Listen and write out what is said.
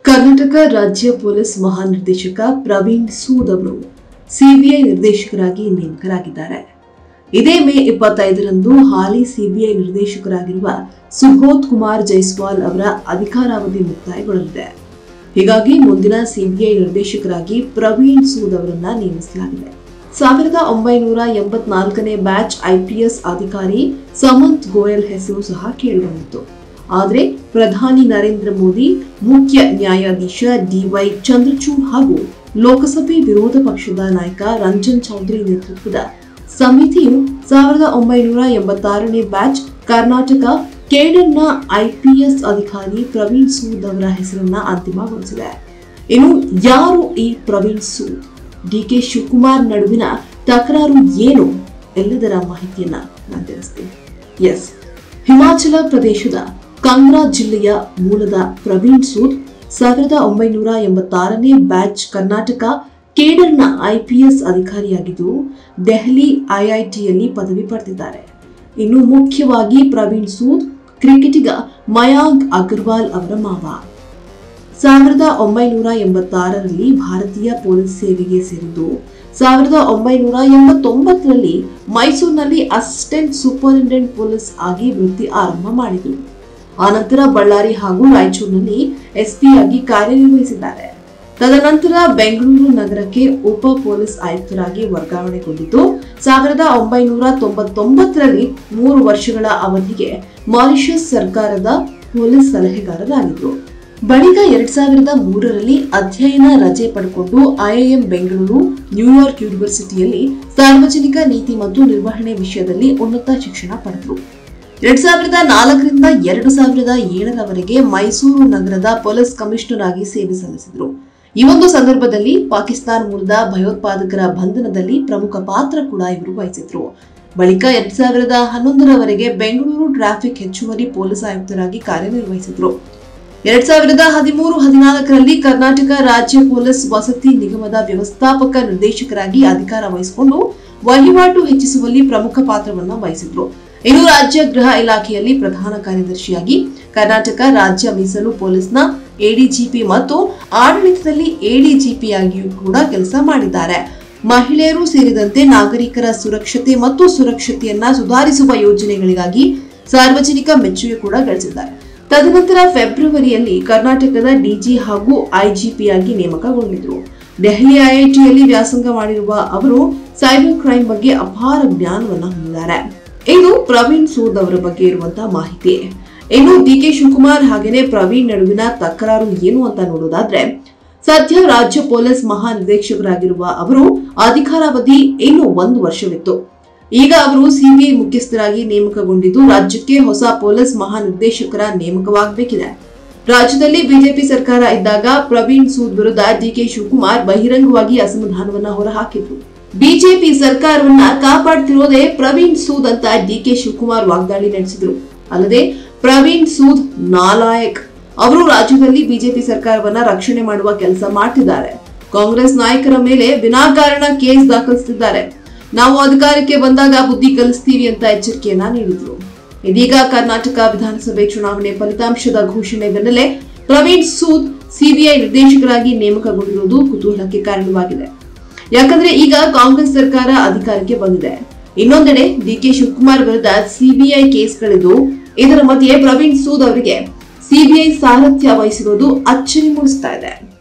ಕರ್ನಾಟಕ ರಾಜ್ಯ ಪೊಲೀಸ್ ಮಹಾನಿರ್ದೇಶಕ ಪ್ರವೀಣ್ ಸೂದ್ ಅವರು ಸಿಬಿಐ ನಿರ್ದೇಶಕರಾಗಿ ನೇಮಕರಾಗಿದ್ದಾರೆ ಇದೇ ಮೇ ಇಪ್ಪತ್ತೈದರಂದು ಹಾಲಿ ಸಿಬಿಐ ನಿರ್ದೇಶಕರಾಗಿರುವ ಸುಬೋಧ್ ಕುಮಾರ್ ಜೈಸ್ವಾಲ್ ಅವರ ಅಧಿಕಾರಾವಧಿ ಮುಕ್ತಾಯಗೊಳ್ಳಲಿದೆ ಹೀಗಾಗಿ ಮುಂದಿನ ಸಿಬಿಐ ನಿರ್ದೇಶಕರಾಗಿ ಪ್ರವೀಣ್ ಸೂದ್ ಅವರನ್ನ ನೇಮಿಸಲಾಗಿದೆ ಸಾವಿರದ ಒಂಬೈನೂರ ಎಂಬತ್ನಾಲ್ಕನೇ ಬ್ಯಾಚ್ ಐಪಿಎಸ್ ಅಧಿಕಾರಿ ಸಮಂತ್ ಗೋಯಲ್ ಹೆಸರು ಸಹ ಕೇಳಿಬಂದಿತ್ತು ಆದರೆ ಪ್ರಧಾನಿ ನರೇಂದ್ರ ಮೋದಿ ಮುಖ್ಯ ನ್ಯಾಯಾಧೀಶ ಡಿವೈ ಚಂದ್ರಚೂಡ್ ಹಾಗೂ ಲೋಕಸಭೆ ವಿರೋಧ ಪಕ್ಷದ ನಾಯಕ ರಂಜನ್ ಚೌಧರಿ ನೇತೃತ್ವದ ಸಮಿತಿಯು ಸಾವಿರದ ಒಂಬೈನೂರ ಎಂಬತ್ತಾರನೇ ಬ್ಯಾಚ್ ಕರ್ನಾಟಕ ಕೇಡರ್ನ ಐಪಿಎಸ್ ಅಧಿಕಾರಿ ಪ್ರವೀಣ್ ಸೂದ್ ಅವರ ಹೆಸರನ್ನ ಅಂತಿಮಗೊಳಿಸಿದೆ ಇನ್ನು ಯಾರು ಈ ಪ್ರವೀಣ್ ಸೂದ್ ಡಿಕೆ ಶಿವಕುಮಾರ್ ನಡುವಿನ ತಕರಾರು ಏನು ಎಲ್ಲದರ ಮಾಹಿತಿಯನ್ನ ನಾನು ತಿಳಿಸ್ತೀನಿ ಎಸ್ ಹಿಮಾಚಲ ಪ್ರದೇಶದ ಕಂಗ್ರಾ ಜಿಲ್ಲೆಯ ಮೂಲದ ಪ್ರವೀಣ್ ಸೂದ್ ಸಾವಿರದ ಒಂಬೈನೂರ ಎಂಬತ್ತಾರನೇ ಬ್ಯಾಚ್ ಕರ್ನಾಟಕ ಕೇಡರ್ನ ಐಪಿಎಸ್ ಅಧಿಕಾರಿಯಾಗಿದ್ದು ದೆಹಲಿ ಐಐಟಿಯಲ್ಲಿ ಪದವಿ ಪಡೆದಿದ್ದಾರೆ ಇನ್ನು ಮುಖ್ಯವಾಗಿ ಪ್ರವೀಣ್ ಸೂದ್ ಕ್ರಿಕೆಟಿಗ ಮಯಾಂಕ್ ಅಗರ್ವಾಲ್ ಅವರ ಮಾವ ಸಾವಿರದ ಒಂಬೈನೂರ ಎಂಬತ್ತಾರರಲ್ಲಿ ಭಾರತೀಯ ಪೊಲೀಸ್ ಸೇವೆಗೆ ಸೇರಿದ್ದು ಸಾವಿರದ ಒಂಬೈನೂರ ಎಂಬತ್ತೊಂಬತ್ತರಲ್ಲಿ ಮೈಸೂರಿನಲ್ಲಿ ಅಸಿಸ್ಟೆಂಟ್ ಸೂಪರಿಂಟೆಂಡೆಂಟ್ ಪೊಲೀಸ್ ಆಗಿ ವೃತ್ತಿ ಆರಂಭ ಮಾಡಿದರು ಆನಂತರ ಬಳ್ಳಾರಿ ಹಾಗೂ ರಾಯಚೂರಿನಲ್ಲಿ ಎಸ್ಪಿ ಆಗಿ ಕಾರ್ಯನಿರ್ವಹಿಸಿದ್ದಾರೆ ತದನಂತರ ಬೆಂಗಳೂರು ನಗರಕ್ಕೆ ಉಪ ಪೊಲೀಸ್ ಆಯುಕ್ತರಾಗಿ ವರ್ಗಾವಣೆಗೊಂಡಿದ್ದು ಸಾವಿರದ ಒಂಬೈನೂರ ತೊಂಬತ್ತೊಂಬತ್ತರಲ್ಲಿ ಮೂರು ವರ್ಷಗಳ ಅವಧಿಗೆ ಮಾರಿಷಸ್ ಸರ್ಕಾರದ ಪೊಲೀಸ್ ಸಲಹೆಗಾರರಾಗಿದ್ದರು ಬಳಿಕ ಎರಡ್ ಸಾವಿರದ ಮೂರರಲ್ಲಿ ಅಧ್ಯಯನ ರಜೆ ಪಡೆದುಕೊಂಡು ಐಐಎಂ ಬೆಂಗಳೂರು ನ್ಯೂಯಾರ್ಕ್ ಯೂನಿವರ್ಸಿಟಿಯಲ್ಲಿ ಸಾರ್ವಜನಿಕ ನೀತಿ ಮತ್ತು ನಿರ್ವಹಣೆ ವಿಷಯದಲ್ಲಿ ಉನ್ನತ ಶಿಕ್ಷಣ ಪಡೆದರು ಎರಡ್ ಸಾವಿರದ ನಾಲ್ಕರಿಂದ ಎರಡು ಸಾವಿರದ ಏಳರವರೆಗೆ ಮೈಸೂರು ನಗರದ ಪೊಲೀಸ್ ಕಮಿಷನರ್ ಆಗಿ ಸೇವೆ ಸಲ್ಲಿಸಿದರು ಈ ಒಂದು ಸಂದರ್ಭದಲ್ಲಿ ಪಾಕಿಸ್ತಾನ ಮೂಲದ ಭಯೋತ್ಪಾದಕರ ಬಂಧನದಲ್ಲಿ ಪ್ರಮುಖ ಪಾತ್ರ ಕೂಡ ಇವರು ವಹಿಸಿದ್ರು ಬಳಿಕ ಎರಡ್ ಸಾವಿರದ ಹನ್ನೊಂದರವರೆಗೆ ಬೆಂಗಳೂರು ಟ್ರಾಫಿಕ್ ಹೆಚ್ಚುವರಿ ಪೊಲೀಸ್ ಆಯುಕ್ತರಾಗಿ ಕಾರ್ಯನಿರ್ವಹಿಸಿದ್ರು ಎರಡ್ ಸಾವಿರದ ಹದಿಮೂರು ಹದಿನಾಲ್ಕರಲ್ಲಿ ಕರ್ನಾಟಕ ರಾಜ್ಯ ಪೊಲೀಸ್ ವಸತಿ ನಿಗಮದ ವ್ಯವಸ್ಥಾಪಕ ನಿರ್ದೇಶಕರಾಗಿ ಅಧಿಕಾರ ವಹಿಸಿಕೊಂಡು ವಹಿವಾಟು ಹೆಚ್ಚಿಸುವಲ್ಲಿ ಪ್ರಮುಖ ಪಾತ್ರವನ್ನು ವಹಿಸಿದ್ರು ಇನ್ನು ರಾಜ್ಯ ಗೃಹ ಇಲಾಖೆಯಲ್ಲಿ ಪ್ರಧಾನ ಕಾರ್ಯದರ್ಶಿಯಾಗಿ ಕರ್ನಾಟಕ ರಾಜ್ಯ ಮೀಸಲು ಪೊಲೀಸ್ನ ಎಡಿಜಿಪಿ ಮತ್ತು ಆಡಳಿತದಲ್ಲಿ ಎಡಿಜಿಪಿಯಾಗಿಯೂ ಕೂಡ ಕೆಲಸ ಮಾಡಿದ್ದಾರೆ ಮಹಿಳೆಯರು ಸೇರಿದಂತೆ ನಾಗರಿಕರ ಸುರಕ್ಷತೆ ಮತ್ತು ಸುರಕ್ಷತೆಯನ್ನ ಸುಧಾರಿಸುವ ಯೋಜನೆಗಳಿಗಾಗಿ ಸಾರ್ವಜನಿಕ ಮೆಚ್ಚುಗೆ ಕೂಡ ಗಳಿಸಿದ್ದಾರೆ ತದನಂತರ ಫೆಬ್ರವರಿಯಲ್ಲಿ ಕರ್ನಾಟಕದ ಡಿಜಿ ಹಾಗೂ ಐಜಿಪಿಯಾಗಿ ನೇಮಕಗೊಂಡಿದ್ರು ದೆಹಲಿ ಐಐಟಿಯಲ್ಲಿ ವ್ಯಾಸಂಗ ಮಾಡಿರುವ ಅವರು ಸೈಬರ್ ಕ್ರೈಮ್ ಬಗ್ಗೆ ಅಪಾರ ಜ್ಞಾನವನ್ನ ಹೊಂದಿದ್ದಾರೆ ಇದು ಪ್ರವೀಣ್ ಸೂದ್ ಅವರ ಬಗ್ಗೆ ಇರುವಂತಹ ಮಾಹಿತಿ ಇನ್ನು ಡಿ ಕೆ ಶಿವಕುಮಾರ್ ಹಾಗೇನೆ ಪ್ರವೀಣ್ ನಡುವಿನ ತಕರಾರು ಏನು ಅಂತ ನೋಡೋದಾದ್ರೆ ಸದ್ಯ ರಾಜ್ಯ ಪೊಲೀಸ್ ಮಹಾನಿರ್ದೇಶಕರಾಗಿರುವ ಅವರು ಅಧಿಕಾರಾವಧಿ ಇನ್ನು ಒಂದು ವರ್ಷವಿತ್ತು ಈಗ ಅವರು ಸಿಬಿಐ ಮುಖ್ಯಸ್ಥರಾಗಿ ನೇಮಕಗೊಂಡಿದ್ದು ರಾಜ್ಯಕ್ಕೆ ಹೊಸ ಪೊಲೀಸ್ ಮಹಾನಿರ್ದೇಶಕರ ನೇಮಕವಾಗಬೇಕಿದೆ ರಾಜ್ಯದಲ್ಲಿ ಬಿಜೆಪಿ ಸರ್ಕಾರ ಇದ್ದಾಗ ಪ್ರವೀಣ್ ಸೂದ್ ವಿರುದ್ಧ ಡಿಕೆ ಶಿವಕುಮಾರ್ ಬಹಿರಂಗವಾಗಿ ಅಸಮಾಧಾನವನ್ನ ಹೊರಹಾಕಿದ್ರು ಬಿಜೆಪಿ ಸರ್ಕಾರವನ್ನ ಕಾಪಾಡ್ತಿರೋದೇ ಪ್ರವೀಣ್ ಸೂದ್ ಅಂತ ಡಿಕೆ ಶಿವಕುಮಾರ್ ವಾಗ್ದಾಳಿ ನಡೆಸಿದ್ರು ಅಲ್ಲದೆ ಪ್ರವೀಣ್ ಸೂದ್ ನಾಲಾಯಕ್ ಅವರು ರಾಜ್ಯದಲ್ಲಿ ಬಿಜೆಪಿ ಸರ್ಕಾರವನ್ನ ರಕ್ಷಣೆ ಮಾಡುವ ಕೆಲಸ ಮಾಡ್ತಿದ್ದಾರೆ ಕಾಂಗ್ರೆಸ್ ನಾಯಕರ ಮೇಲೆ ವಿನಾಕಾರಣ ಕೇಸ್ ದಾಖಲಿಸುತ್ತಿದ್ದಾರೆ ನಾವು ಅಧಿಕಾರಕ್ಕೆ ಬಂದಾಗ ಬುದ್ಧಿ ಕಲಿಸ್ತೀವಿ ಅಂತ ಎಚ್ಚರಿಕೆಯನ್ನ ನೀಡಿದ್ರು ಇದೀಗ ಕರ್ನಾಟಕ ವಿಧಾನಸಭೆ ಚುನಾವಣೆ ಫಲಿತಾಂಶದ ಘೋಷಣೆ ಬೆನ್ನಲ್ಲೇ ಪ್ರವೀಣ್ ಸೂದ್ ಸಿಬಿಐ ನಿರ್ದೇಶಕರಾಗಿ ನೇಮಕಗೊಂಡಿರುವುದು ಕುತೂಹಲಕ್ಕೆ ಕಾರಣವಾಗಿದೆ ಯಾಕಂದ್ರೆ ಈಗ ಕಾಂಗ್ರೆಸ್ ಸರ್ಕಾರ ಅಧಿಕಾರಕ್ಕೆ ಬಂದಿದೆ ಇನ್ನೊಂದೆಡೆ ಡಿಕೆ ಶಿವಕುಮಾರ್ ವಿರುದ್ಧ ಸಿಬಿಐ ಕೇಸ್ಗಳಿದ್ದು ಇದರ ಮಧ್ಯೆ ಪ್ರವೀಣ್ ಸೂದ್ ಅವರಿಗೆ ಸಿಬಿಐ ಸಾರಥ್ಯ ವಹಿಸಿರುವುದು ಅಚ್ಚರಿ ಮೂಡಿಸ್ತಾ ಇದೆ